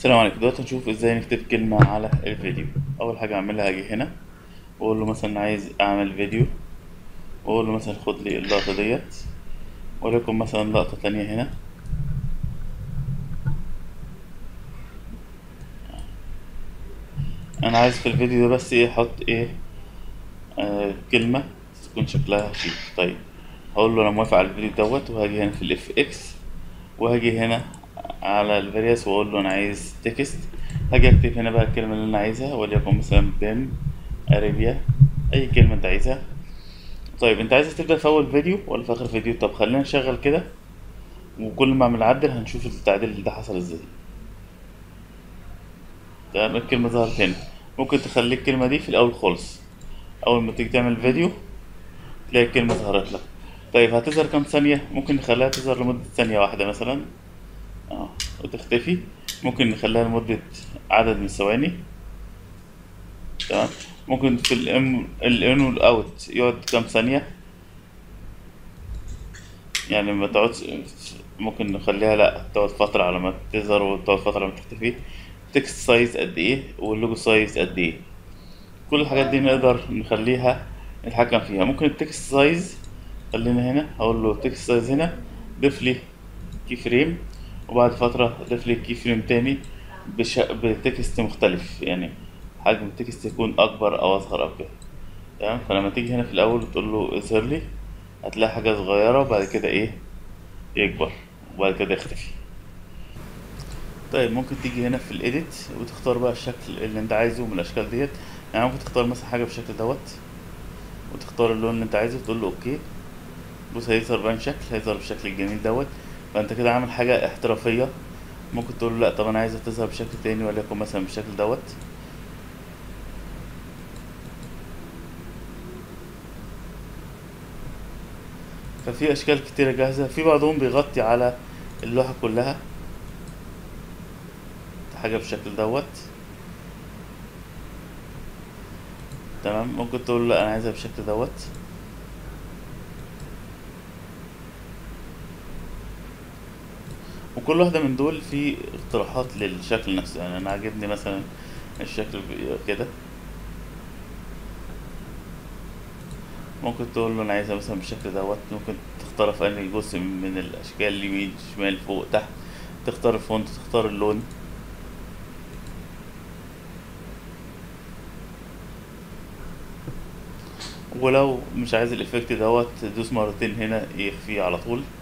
السلام عليكم دلوقتي هنشوف ازاي نكتب كلمة على الفيديو اول حاجة اعملها هاجي هنا واقول له مثلا عايز اعمل فيديو واقول له مثلا خد لي اللقطة ديت وليكن مثلا لقطة تانية هنا انا عايز في الفيديو ده بس ايه احط ايه آه كلمة تكون شكلها شيك طيب هقول له انا موافق على الفيديو دوت وهاجي هنا في الاف اكس وهاجي هنا على الفاريوس واقول له انا عايز تكست هاجي اكتب هنا بقى الكلمه اللي انا عايزها وليكن مثلا بن اريبيا اي كلمه انت عايزها طيب انت عايز تبدا في اول فيديو ولا في اخر فيديو طب خلينا نشغل كده وكل ما اعمل عدل هنشوف التعديل ده حصل ازاي تمام الكلمه ظهرت هنا ممكن تخلي الكلمه دي في الاول خالص اول ما تيجي تعمل فيديو تلاقي الكلمه ظهرت لك طيب هتظهر كام ثانيه ممكن نخليها تظهر لمده ثانيه واحده مثلا اه وتختفي ممكن نخليها لمدة عدد من الثواني تمام ممكن في الام الان والاوت يقعد كام ثانية يعني ما تقعدش ممكن نخليها لا تقعد فترة على ما تظهر وتقعد فترة على ما تختفي تكست سايز قد ايه واللوجو سايز قد ايه كل الحاجات دي نقدر نخليها نتحكم فيها ممكن التكست سايز خلينا هنا هقول له تكست سايز هنا ضيف لي كي فريم وبعد فترة ضيف لي كي فريم تاني بش... بتكست مختلف يعني حجم التكست يكون أكبر أو أصغر أو كده تمام فلما تيجي هنا في الأول وتقول له اظهر لي هتلاقي حاجة صغيرة وبعد كده إيه يكبر وبعد كده يختفي طيب ممكن تيجي هنا في الإيديت وتختار بقى الشكل اللي أنت عايزه من الأشكال ديت يعني ممكن تختار مثلا حاجة بالشكل دوت وتختار اللون اللي أنت عايزه وتقول له أوكي بص هيظهر بقى شكل هيظهر بالشكل الجميل دوت فانت كده عامل حاجة احترافية ممكن تقول له لا طب انا عايزها تظهر بشكل تاني وليكن مثلا بالشكل دوت ففي اشكال كتيرة جاهزة في بعضهم بيغطي على اللوحة كلها حاجة بالشكل دوت تمام ممكن تقول له لا انا عايزها بالشكل دوت وكل واحدة من دول في اقتراحات للشكل نفسه يعني أنا عاجبني مثلا الشكل كده ممكن تقول له أنا عايزها مثلا بالشكل دوت ممكن تختار في أي جزء من الأشكال يمين شمال فوق تحت تختار الفونت تختار اللون ولو مش عايز الإفكت دوت تدوس مرتين هنا يخفيه على طول